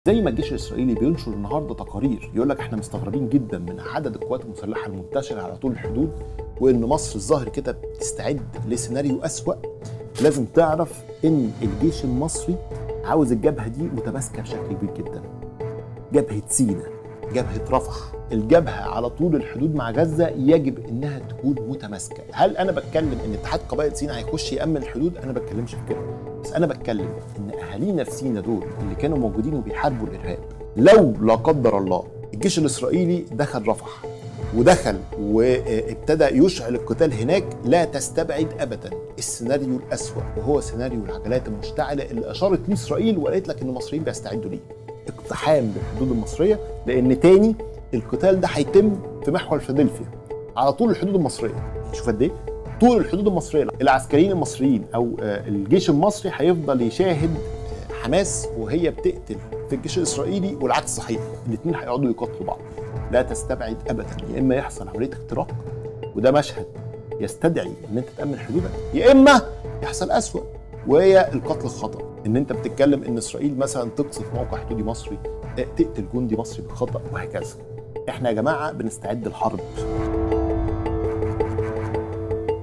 زي ما الجيش الاسرائيلي بينشر النهارده تقارير يقول لك احنا مستغربين جدا من عدد القوات المسلحه المنتشره على طول الحدود وان مصر الظاهر كده بتستعد لسيناريو اسوا لازم تعرف ان الجيش المصري عاوز الجبهه دي متماسكه بشكل كبير جدا جبهه سينا جبهه رفح الجبهه على طول الحدود مع غزه يجب انها تكون متماسكه هل انا بتكلم ان اتحاد قبائل سينا هيخش يامن الحدود انا بتكلمش في كده بس انا بتكلم ان اهالينا في سينا دول اللي كانوا موجودين وبيحاربوا الارهاب لو لا قدر الله الجيش الاسرائيلي دخل رفح ودخل وابتدى يشعل القتال هناك لا تستبعد ابدا السيناريو الاسوا وهو سيناريو العجلات المشتعله اللي اشارت ليه اسرائيل وقالت لك ان المصريين بيستعدوا ليه اقتحام للحدود المصريه لان تاني القتال ده هيتم في محور فيلادلفيا على طول الحدود المصريه شوف قد ايه طول الحدود المصريه العسكريين المصريين او الجيش المصري هيفضل يشاهد حماس وهي بتقتل في الجيش الاسرائيلي والعكس صحيح الاثنين هيقعدوا يقاتلوا بعض لا تستبعد ابدا يا اما يحصل عمليه اختراق وده مشهد يستدعي ان انت تامن حدودك يا اما يحصل اسوء وهي القتل الخطا ان انت بتتكلم ان اسرائيل مثلا تقصف موقع حدودي مصري تقتل جندي مصري بالخطا وهكذا احنا يا جماعه بنستعد الحرب